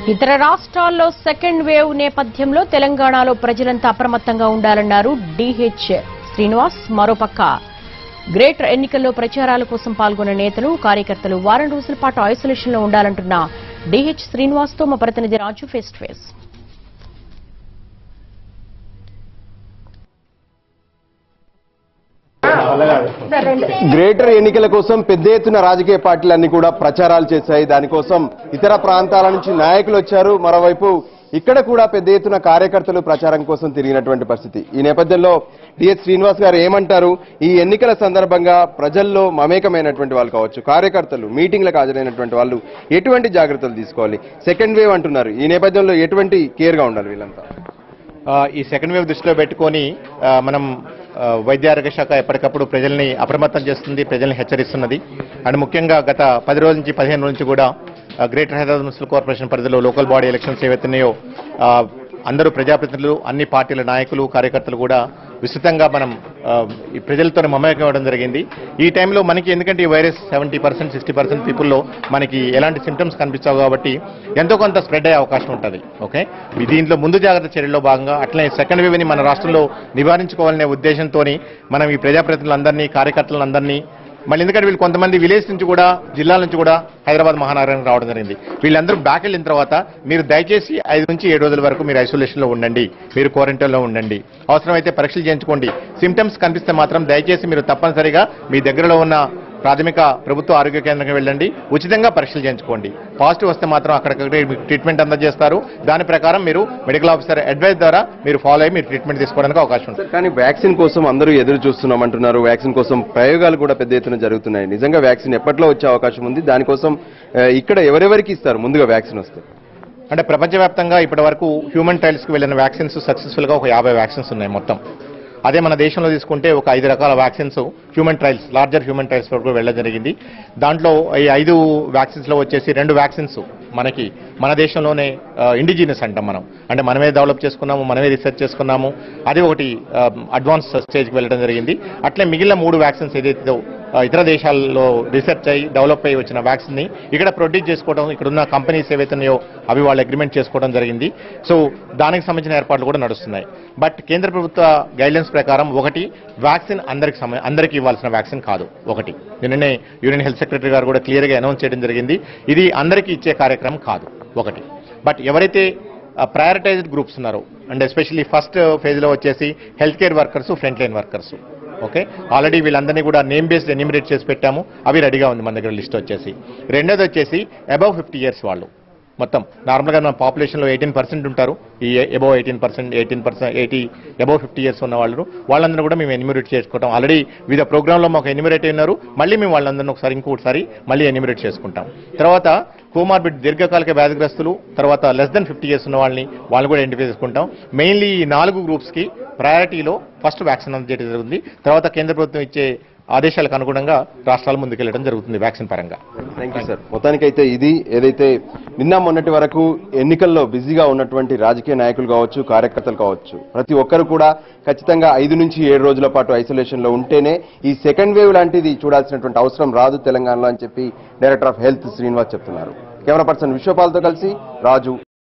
ఇతర రాష్ట్రాల్లో second wave నేపథ్యంలో తెలంగాణలో ప్రజలంతా అప్రమత్తంగా ఉండాలన్నారు డిహెచ్ శ్రీనివాస్ మరోపక్క గ్రేటర్ ఎన్నికల్లో ప్రచారాల కోసం పాల్గొన్న నేతలు కార్యకర్తలు వారం రోజుల పాటు ఐసోలేషన్ లో ఉండాలంటున్న డిహెచ్ శ్రీనివాస్ తో మా ప్రతినిధి Raju face to face greater ఎన్నికల కోసం పెద్ద ఎత్తున రాజకీయ పార్టీలన్నీ కూడా ప్రచారాలు చేశాయి దానికోసం ఇతర ప్రాంతాల నుంచి నాయకులు వచ్చారు మరోవైపు ఇక్కడ కూడా పెద్ద ఎత్తున కార్యకర్తలు ప్రచారం కోసం తిరిగినటువంటి పరిస్థితి ఈ నేపథ్యంలో డిఎస్ శ్రీనివాస్ గారు ఏమంటారు ఈ ఎన్నికల సందర్భంగా ప్రజల్లో మమేకమైనటువంటి వాళ్ళు కావచ్చు కార్యకర్తలు మీటింగ్లకు హాజరైనటువంటి వాళ్ళు ఎటువంటి జాగ్రత్తలు తీసుకోవాలి సెకండ్ వేవ్ అంటున్నారు ఈ నేపథ్యంలో ఎటువంటి కేర్ గా ఉండాలి వీళ్ళంతా ఆ, ఈ సెకండ్ వేవ్ దృష్టిలో పెట్టుకొని ఆ, మనం ఆ, వైద్య ఆరోగ్య శాఖ ఎప్పటికప్పుడు ప్రజల్ని అప్రమత్తం చేస్తుంది ప్రజల్ని హెచ్చరిస్తున్నది అండ్ ముఖ్యంగా గత పది రోజుల నుంచి పదిహేను రోజుల నుంచి కూడా ఆ, గ్రేటర్ హైదరాబాద్ మున్సిపల్ కార్పొరేషన్ పరిధిలో లోకల్ బాడీ ఎలక్షన్స్ ఏవైతున్నాయో ఆ, అందరూ ప్రజాప్రతినిధులు అన్ని పార్టీల నాయకులు కార్యకర్తలు కూడా విస్తృతంగా మనం ఆ, ఈ ప్రజలతో మమేకం అవ్వడం జరిగింది ఈ టైంలో మనకి ఎందుకంటే ఈ virus seventy percent sixty percent పీపుల్లో మనకి ఎలాంటి సిమ్టమ్స్ కనిపించావు కాబట్టి ఎంతో కొంత స్ప్రెడ్ అయ్యే అవకాశం ఉంటుంది ఓకే ఈ దీంట్లో ముందు జాగ్రత్త చర్యల్లో భాగంగా అట్లనే సెకండ్ వేవ్ని మన రాష్ట్రంలో నివారించుకోవాలనే ఉద్దేశంతో మనం ఈ ప్రజాప్రతినిధులందరినీ కార్యకర్తలందరినీ మళ్ళీ ఎందుకంటే వీళ్ళు కొంతమంది విలేజ్ నుంచి కూడా జిల్లాల నుంచి కూడా హైదరాబాద్ మహానగరానికి రావడం జరిగింది వీళ్ళందరూ బ్యాక్ వెళ్ళిన తర్వాత మీరు దయచేసి ఐదు నుంచి ఏడు రోజుల వరకు మీరు ఐసోలేషన్ లో ఉండండి మీరు క్వారంటైన్ లో ఉండండి అవసరమైతే పరీక్షలు చేయించుకోండి సిమ్టమ్స్ కనిపిస్తే మాత్రం దయచేసి మీరు తప్పనిసరిగా మీ దగ్గరలో ఉన్న ప్రాథమిక ప్రభుత్వ ఆరోగ్య కేంద్రానికి వెళ్ళండి ఉచితంగా పరీక్షలు చేయించుకోండి పాజిటివ్ వస్తే మాత్రం అక్కడికక్కడే మీకు ట్రీట్మెంట్ అందజేస్తారు దాని ప్రకారం మీరు మెడికల్ ఆఫీసర్ అడ్వైస్ ద్వారా మీరు ఫాలో అయ్యి మీరు ట్రీట్మెంట్ తీసుకోవడానికి అవకాశం ఉంటుంది కానీ వ్యాక్సిన్ కోసం అందరూ ఎదురు చూస్తున్నామంటున్నారు వ్యాక్సిన్ కోసం ప్రయోగాలు కూడా పెద్ద ఎత్తున జరుగుతున్నాయి నిజంగా వ్యాక్సిన్ ఎప్పట్లో వచ్చే అవకాశం ఉంది దానికోసం ఆ, ఇక్కడ ఎవరెవరికి ఇస్తారు ముందుగా వ్యాక్సిన్ వస్తే అంటే ప్రపంచవ్యాప్తంగా ఇప్పటి వరకు హ్యూమన్ ట్రయల్స్ కి వెళ్ళిన వ్యాక్సిన్స్ సక్సెస్ఫుల్ గా ఒక యాభై వ్యాక్సిన్స్ ఉన్నాయి మొత్తం అదే మన దేశంలో తీసుకుంటే ఒక ఐదు రకాల vaccines human trials larger human trials వరకు వెళ్ళడం జరిగింది దాంట్లో ఈ ఐదు వ్యాక్సిన్స్ లో వచ్చేసి రెండు వ్యాక్సిన్స్ మనకి మన దేశంలోనే ఇండిజినస్ అంటాం మనం అంటే మనమే డెవలప్ చేసుకున్నాము మనమే రీసెర్చ్ చేసుకున్నాము అది ఒకటి అడ్వాన్స్ స్టేజ్కి వెళ్ళడం జరిగింది అట్లే మిగిలిన మూడు వ్యాక్సిన్స్ ఏదైతే ఆ, ఇతర దేశాల్లో రీసెర్చ్ అయ్యి డెవలప్ అయ్యి వచ్చిన వ్యాక్సిన్ ని ఇక్కడ ప్రొడ్యూస్ చేసుకోవడం ఇక్కడ ఉన్న కంపెనీస్ ఏవైతున్నాయో అవి వాళ్ళు అగ్రిమెంట్ చేసుకోవడం జరిగింది సో దానికి సంబంధించిన ఏర్పాట్లు కూడా నడుస్తున్నాయి బట్ కేంద్ర ప్రభుత్వ గైడ్లైన్స్ ప్రకారం ఒకటి వ్యాక్సిన్ అందరికి సమ- అందరికీ ఇవ్వాల్సిన వ్యాక్సిన్ కాదు ఒకటి నిన్ననే యూనియన్ హెల్త్ సెక్రటరీ గారు కూడా క్లియర్ గా అనౌన్స్ చేయడం జరిగింది ఇది అందరికీ ఇచ్చే కార్యక్రమం కాదు ఒకటి బట్ ఎవరైతే ప్రయారిటైజ్డ్ గ్రూప్స్ ఉన్నారు అండ్ ఎస్పెషల్లీ ఫస్ట్ ఫేజ్ లో వచ్చేసి health care workers front line workers okay already వీళ్ళందరినీ కూడా నేమ్ బేస్డ్ ఎన్యూమరేట్ చేసి పెట్టాము అవి రెడీగా ఉంది మన దగ్గర లిస్ట్ వచ్చేసి రెండోది వచ్చేసి అబౌవ్ ఫిఫ్టీ ఇయర్స్ వాళ్ళు మొత్తం నార్మల్గా మన పాపులేషన్లో ఎయిటీన్ పర్సెంట్ ఉంటారు ఈ above eighteen percent eighteen percent eighty above fifty years ఉన్న వాళ్ళు వాళ్ళందరూ కూడా మేము ఎన్యూమరేట్ చేసుకోవటం ఆల్రెడీ వివిధ ప్రోగ్రాంలో మాకు ఎన్యూమరేట్ అయినారు మళ్ళీ మేము వాళ్ళందరినీ ఒకసారి ఇంకొకసారి మళ్ళీ ఎన్యూమరేట్ చేసుకుంటాం తర్వాత కోమార్బిడ్ దీర్ఘకాలిక వ్యాధిగ్రస్తులు తర్వాత లెస్ దెన్ ఫిఫ్టీ ఇయర్స్ ఉన్న వాళ్ళని వాళ్ళు కూడా ఐడెంటిఫై చేసుకుంటాం మెయిన్లీ ఈ నాలుగు గ్రూప్స్కి ప్రయారిటీలో ఫస్ట్ వ్యాక్సిన్ అందజేయడం జరుగుతుంది తర్వాత కేంద్ర ప్రభుత్వం ఇచ్చే ఆదేశాలకు అనుగుణంగా రాష్ట్రాలు ముందుకెళ్లడం జరుగుతుంది వ్యాక్సిన్ పరంగా థ్యాంక్ యూ సార్ మొత్తానికైతే ఇది ఏదైతే నిన్న మొన్నటి వరకు ఎన్నికల్లో బిజీగా ఉన్నటువంటి రాజకీయ నాయకులు కావచ్చు కార్యకర్తలు కావచ్చు ప్రతి ఒక్కరు కూడా ఖచ్చితంగా ఐదు నుంచి ఏడు రోజుల పాటు ఐసోలేషన్ లో ఉంటేనే ఈ సెకండ్ వేవ్ లాంటిది చూడాల్సినటువంటి అవసరం రాదు తెలంగాణలో అని చెప్పి డైరెక్టర్ ఆఫ్ హెల్త్ శ్రీనివాస్ చెప్తున్నారు కెమెరా పర్సన్ విశ్వపాల్తో కలిసి రాజు